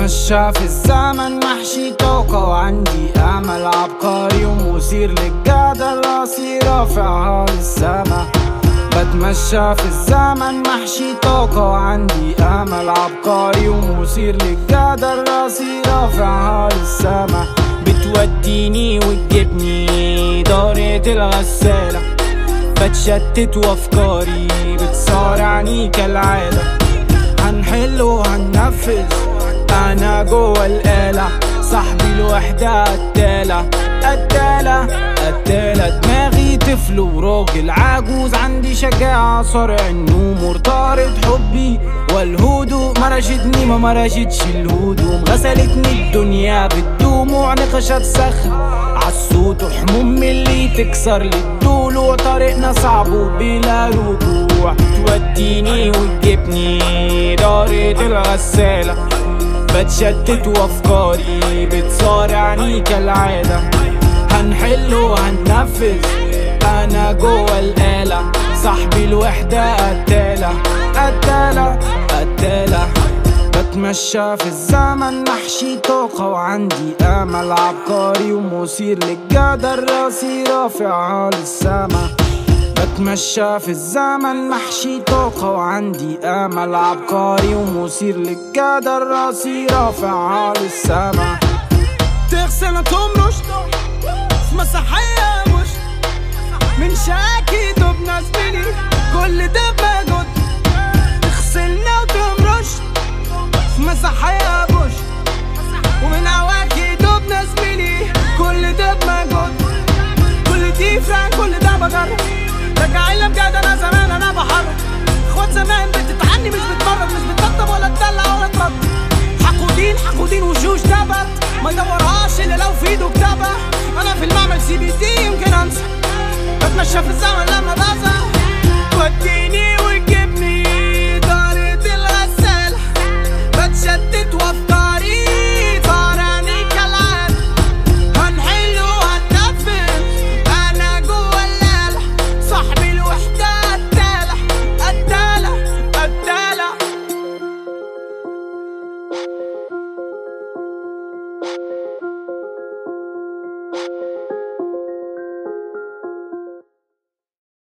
بتمشى في الزمن محشي طاقة وعندي أمل عبقري ومثير للجدل راسي رافعها للسما بتمشى في الزمن محشي طاقة وعندي أمل عبقري ومثير للجدل راسي رافعها للسما بتوديني وتجيبني دارة الغسالة بتشتت وافكاري بتصارعني كالعادة هنحل وهننفذ انا جوه الآلة صاحبي الوحدة قتالة قتالة قتالة دماغي طفل وراجل عجوز عندي شجاعة صارع النوم مرتبط حبي والهدوء مرشتني ما مرشتش الهدوم غسلتني الدنيا بالدموع نقشت سخن عالصوت وحموم من اللي تكسر لي الضلوع طريقنا صعب وبلا رجوع توديني وتجيبني دارة الغسالة بتشتت وافكاري بتصارعني كالعادة هنحل وهننفذ انا جوه الآلة صاحبي الوحدة قتالة قتالة قتالة بتمشى في الزمن محشي طاقة وعندي أمل عبقري ومثير للجدل راسي رافعها للسما بتمشى في الزمن محشي طاقة وعندي أمل عبقري ومثير للجدل راسي رافعها للسما تغسل تمرش في مسرحية مش من شاكي دبنا زميلي كل ده بجد تغسلنا وتمرش في مسرحية بوش ومن عواكي دبنا زميلي كل ده بمجد كل دي فران كل ده بجرب رجع لي بجد انا زمان انا بحرك اخوات زمان بتتعني مش بتمرد مش بتطبطب ولا تدلع ولا ترد حقودين حقودين وشوش تبت ما يدورهاش الا لو في ايده كتابة انا في المعمل سي بي تي يمكن انسى بتمشى في الزمن لما بزهق وديني